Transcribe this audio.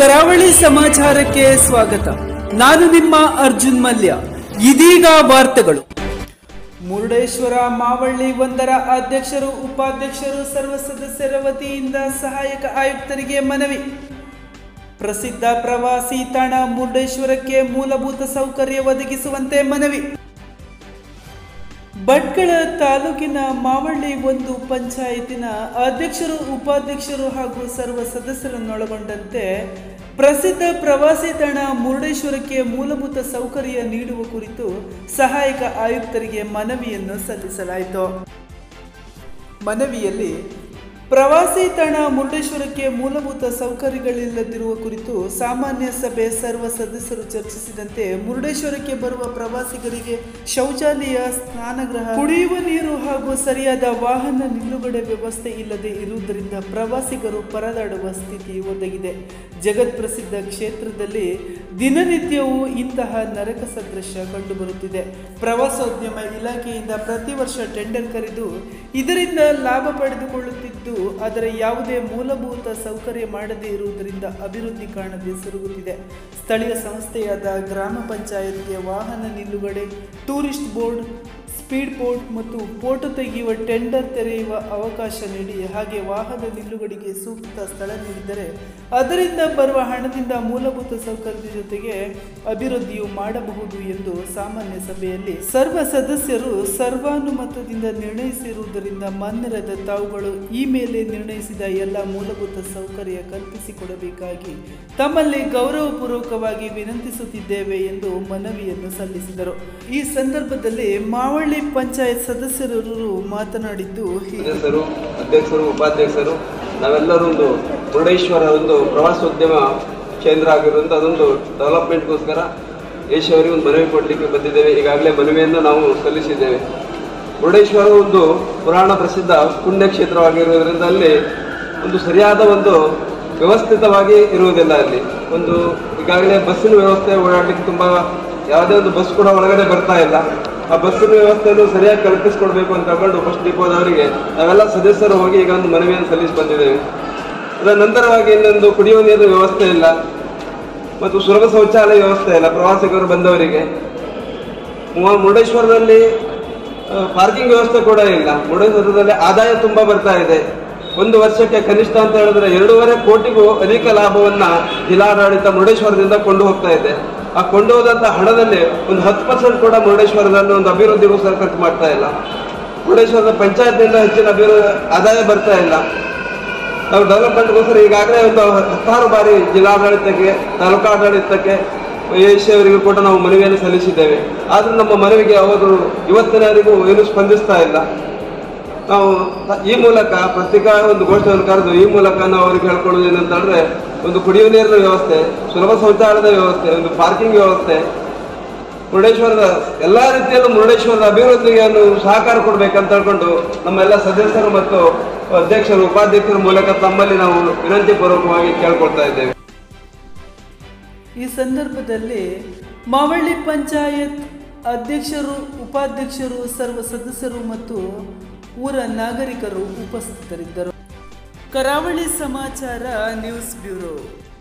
ಕರಾವಳಿ ಸಮಾಚಾರಕ್ಕೆ ಸ್ವಾಗತ ನಾನು ನಿಮ್ಮ ಅರ್ಜುನ್ ಮಲ್ಯ ಇದೀಗ ವಾರ್ತೆಗಳು ಮುರುಡೇಶ್ವರ ಮಾವಳ್ಳಿ ಒಂದರ ಅಧ್ಯಕ್ಷರು ಉಪಾಧ್ಯಕ್ಷರು ಸರ್ವ ಸದಸ್ಯರ ವತಿಯಿಂದ ಸಹಾಯಕ ಆಯುಕ್ತರಿಗೆ ಮನವಿ ಪ್ರಸಿದ್ಧ ಪ್ರವಾಸಿ ತಾಣ ಮುರುಡೇಶ್ವರಕ್ಕೆ ಮೂಲಭೂತ ಸೌಕರ್ಯ ಒದಗಿಸುವಂತೆ ಮನವಿ ಭಟ್ಕಳ ತಾಲೂಕಿನ ಮಾವಳ್ಳಿ ಒಂದು ಪಂಚಾಯತಿನ ಅಧ್ಯಕ್ಷರು ಉಪಾಧ್ಯಕ್ಷರು ಹಾಗೂ ಸರ್ವ ಸದಸ್ಯರನ್ನೊಳಗೊಂಡಂತೆ ಪ್ರಸಿದ್ಧ ಪ್ರವಾಸಿ ತಾಣ ಮುರುಡೇಶ್ವರಕ್ಕೆ ಮೂಲಭೂತ ಸೌಕರ್ಯ ನೀಡುವ ಕುರಿತು ಸಹಾಯಕ ಆಯುಕ್ತರಿಗೆ ಮನವಿಯನ್ನು ಸಲ್ಲಿಸಲಾಯಿತು ಮನವಿಯಲ್ಲಿ ಪ್ರವಾಸಿ ತಾಣ ಮುರುಡೇಶ್ವರಕ್ಕೆ ಮೂಲಭೂತ ಸೌಕರ್ಯಗಳಿಲ್ಲದಿರುವ ಕುರಿತು ಸಾಮಾನ್ಯ ಸಭೆ ಸರ್ವ ಸದಸ್ಯರು ಚರ್ಚಿಸಿದಂತೆ ಮುರುಡೇಶ್ವರಕ್ಕೆ ಬರುವ ಪ್ರವಾಸಿಗರಿಗೆ ಶೌಚಾಲಯ ಸ್ನಾನಗೃಹ ಕುಡಿಯುವ ನೀರು ಹಾಗೂ ಸರಿಯಾದ ವಾಹನ ನಿಲುಗಡೆ ವ್ಯವಸ್ಥೆ ಇಲ್ಲದೆ ಇರುವುದರಿಂದ ಪ್ರವಾಸಿಗರು ಪರದಾಡುವ ಸ್ಥಿತಿ ಒದಗಿದೆ ಜಗತ್ ಪ್ರಸಿದ್ಧ ಕ್ಷೇತ್ರದಲ್ಲಿ ದಿನನಿತ್ಯವೂ ಇಂತಹ ನರಕ ಸದೃಶ್ಯ ಕಂಡುಬರುತ್ತಿದೆ ಪ್ರವಾಸೋದ್ಯಮ ಇಲಾಖೆಯಿಂದ ಪ್ರತಿ ವರ್ಷ ಟೆಂಡರ್ ಕರೆದು ಇದರಿಂದ ಲಾಭ ಪಡೆದುಕೊಳ್ಳುತ್ತಿದ್ದು ಆದರೆ ಯಾವುದೇ ಮೂಲಭೂತ ಸೌಕರ್ಯ ಮಾಡದೇ ಇರುವುದರಿಂದ ಅಭಿವೃದ್ಧಿ ಕಾಣದೆ ಸೊರಗುತ್ತಿದೆ ಸ್ಥಳೀಯ ಸಂಸ್ಥೆಯಾದ ಗ್ರಾಮ ಪಂಚಾಯತ್ಗೆ ವಾಹನ ನಿಲುಗಡೆ ಟೂರಿಸ್ಟ್ ಬೋರ್ಡ್ ಸ್ಪೀಡ್ ಬೋಟ್ ಮತ್ತು ಫೋಟೋ ತೆಗೆಯುವ ಟೆಂಡರ್ ತೆರೆಯುವ ಅವಕಾಶ ನೀಡಿ ಹಾಗೆ ವಾಹನ ನಿಲುಗಡೆಗೆ ಸೂಕ್ತ ಸ್ಥಳ ನೀಡಿದರೆ ಅದರಿಂದ ಬರುವ ಹಣದಿಂದ ಮೂಲಭೂತ ಸೌಕರ್ಯದ ಜೊತೆಗೆ ಅಭಿವೃದ್ಧಿಯು ಮಾಡಬಹುದು ಎಂದು ಸಾಮಾನ್ಯ ಸಭೆಯಲ್ಲಿ ಸರ್ವ ಸದಸ್ಯರು ಸರ್ವಾನುಮತದಿಂದ ನಿರ್ಣಯಿಸಿರುವುದರಿಂದ ಮಾನ್ಯರಾದ ತಾವುಗಳು ಈ ಮೇಲೆ ನಿರ್ಣಯಿಸಿದ ಎಲ್ಲ ಮೂಲಭೂತ ಸೌಕರ್ಯ ಕಲ್ಪಿಸಿಕೊಡಬೇಕಾಗಿ ತಮ್ಮಲ್ಲಿ ಗೌರವಪೂರ್ವಕವಾಗಿ ವಿನಂತಿಸುತ್ತಿದ್ದೇವೆ ಎಂದು ಮನವಿಯನ್ನು ಸಲ್ಲಿಸಿದರು ಈ ಸಂದರ್ಭದಲ್ಲಿ ಮಾವಳ್ಳಿ ಪಂಚಾಯತ್ ಸದಸ್ಯರು ಮಾತನಾಡಿದ್ದು ಹೀಗೆ ಸದಸ್ಯರು ಅಧ್ಯಕ್ಷರು ಉಪಾಧ್ಯಕ್ಷರು ನಾವೆಲ್ಲರೂ ಒಂದು ಮುರುಡೇಶ್ವರ ಒಂದು ಪ್ರವಾಸೋದ್ಯಮ ಕೇಂದ್ರ ಆಗಿರೋದ್ರಿಂದ ಅದೊಂದು ಡೆವಲಪ್ಮೆಂಟ್ಗೋಸ್ಕರ ಏಷ್ಯವರಿಗೆ ಒಂದು ಮನವಿ ಕೊಡಲಿಕ್ಕೆ ಬಂದಿದ್ದೇವೆ ಈಗಾಗಲೇ ಮನವಿಯನ್ನು ನಾವು ಸಲ್ಲಿಸಿದ್ದೇವೆ ಮುರುಡೇಶ್ವರ ಒಂದು ಪುರಾಣ ಪ್ರಸಿದ್ಧ ಪುಣ್ಯಕ್ಷೇತ್ರವಾಗಿರುವುದರಿಂದ ಅಲ್ಲಿ ಒಂದು ಸರಿಯಾದ ಒಂದು ವ್ಯವಸ್ಥಿತವಾಗಿ ಇರುವುದಿಲ್ಲ ಅಲ್ಲಿ ಒಂದು ಈಗಾಗಲೇ ಬಸ್ಸಿನ ವ್ಯವಸ್ಥೆ ಓಡಾಡಲಿಕ್ಕೆ ತುಂಬ ಯಾವುದೇ ಒಂದು ಬಸ್ ಕೂಡ ಒಳಗಡೆ ಬರ್ತಾ ಇಲ್ಲ ಆ ಬಸ್ಸಿನ ವ್ಯವಸ್ಥೆಯನ್ನು ಸರಿಯಾಗಿ ಕಲ್ಪಿಸಿಕೊಡ್ಬೇಕು ಅಂತ ತಗೊಂಡು ಫಸ್ಟ್ ಡಿಪೋದವರಿಗೆ ನಾವೆಲ್ಲ ಸದಸ್ಯರು ಹೋಗಿ ಈಗ ಒಂದು ಮನವಿಯನ್ನು ಸಲ್ಲಿಸಿ ಬಂದಿದ್ದೇವೆ ಅದರ ನಂತರವಾಗಿ ಇನ್ನೊಂದು ಕುಡಿಯುವ ನೀರಿನ ವ್ಯವಸ್ಥೆ ಇಲ್ಲ ಮತ್ತು ಸುಲಭ ಶೌಚಾಲಯ ವ್ಯವಸ್ಥೆ ಇಲ್ಲ ಪ್ರವಾಸಿಗರು ಬಂದವರಿಗೆ ಮು- ಮುರುಡೇಶ್ವರದಲ್ಲಿ ಪಾರ್ಕಿಂಗ್ ವ್ಯವಸ್ಥೆ ಕೂಡ ಇಲ್ಲ ಮುರುಡೇಶ್ವರದಲ್ಲಿ ಆದಾಯ ತುಂಬ ಬರ್ತಾ ಇದೆ ಒಂದು ವರ್ಷಕ್ಕೆ ಕನಿಷ್ಠ ಅಂತ ಹೇಳಿದ್ರೆ ಎರಡೂವರೆ ಕೋಟಿಗೂ ಅಧಿಕ ಲಾಭವನ್ನ ಜಿಲ್ಲಾಡಳಿತ ಮುರುಡೇಶ್ವರದಿಂದ ಕೊಂಡು ಹೋಗ್ತಾ ಇದೆ ಆ ಕೊಂಡು ಹೋದಂತ ಹಣದಲ್ಲಿ ಒಂದು ಹತ್ತು ಪರ್ಸೆಂಟ್ ಕೂಡ ಮುರುಡೇಶ್ವರದಲ್ಲಿ ಒಂದು ಅಭಿವೃದ್ಧಿಗೋಸ್ಕರ ಖರ್ಚು ಮಾಡ್ತಾ ಇಲ್ಲ ಮುರುಡೇಶ್ವರದ ಪಂಚಾಯತ್ನಿಂದ ಹೆಚ್ಚಿನ ಅಭಿವೃದ್ಧಿ ಆದಾಯ ಬರ್ತಾ ಇಲ್ಲ ನಾವು ಡೆವಲಪ್ಮೆಂಟ್ಗೋಸ್ಕರ ಈಗಾಗಲೇ ಒಂದು ಹತ್ತಾರು ಬಾರಿ ಜಿಲ್ಲಾಡಳಿತಕ್ಕೆ ತಾಲೂಕಾಡಳಿತಕ್ಕೆ ಅವರಿಗೂ ಕೂಡ ನಾವು ಮನವಿಯನ್ನು ಸಲ್ಲಿಸಿದ್ದೇವೆ ಆದ್ರೂ ನಮ್ಮ ಮನವಿಗೆ ಅವರು ಇವತ್ತಿನವರೆಗೂ ಏನು ಸ್ಪಂದಿಸ್ತಾ ಇಲ್ಲ ನಾವು ಈ ಮೂಲಕ ಪತ್ರಿಕಾ ಒಂದು ಘೋಷಣೆಯನ್ನು ಕರೆದು ಈ ಮೂಲಕ ನಾವು ಅವರಿಗೆ ಹೇಳ್ಕೊಳ್ಳೋದು ಏನಂತ ಹೇಳಿದ್ರೆ ಒಂದು ಕುಡಿಯುವ ನೀರಿನ ವ್ಯವಸ್ಥೆ ಸುಲಭ ಶೌಚಾಲಯದ ವ್ಯವಸ್ಥೆ ಒಂದು ಪಾರ್ಕಿಂಗ್ ವ್ಯವಸ್ಥೆ ಮುರುಡೇಶ್ವರದ ಎಲ್ಲಾ ರೀತಿಯಲ್ಲೂ ಮುರುಡೇಶ್ವರದ ಅಭಿವೃದ್ಧಿಗೆ ಒಂದು ಸಹಕಾರ ಕೊಡ್ಬೇಕಂತ ಹೇಳ್ಕೊಂಡು ನಮ್ಮೆಲ್ಲ ಸದಸ್ಯರು ಮತ್ತು ಅಧ್ಯಕ್ಷರು ಉಪಾಧ್ಯಕ್ಷರ ಮೂಲಕ ತಮ್ಮಲ್ಲಿ ನಾವು ವಿನಂತಿ ಪೂರ್ವಕವಾಗಿ ಕೇಳ್ಕೊಳ್ತಾ ಇದ್ದೇವೆ ಈ ಸಂದರ್ಭದಲ್ಲಿ ಮಾವಳ್ಳಿ ಪಂಚಾಯತ್ ಅಧ್ಯಕ್ಷರು ಉಪಾಧ್ಯಕ್ಷರು ಸರ್ವ ಸದಸ್ಯರು ಮತ್ತು ಊರ ನಾಗರಿಕರು ಉಪಸ್ಥಿತರಿದ್ದರು ಕರಾವಳಿ ಸಮಾಚಾರ ನ್ಯೂಸ್ ಬ್ಯೂರೋ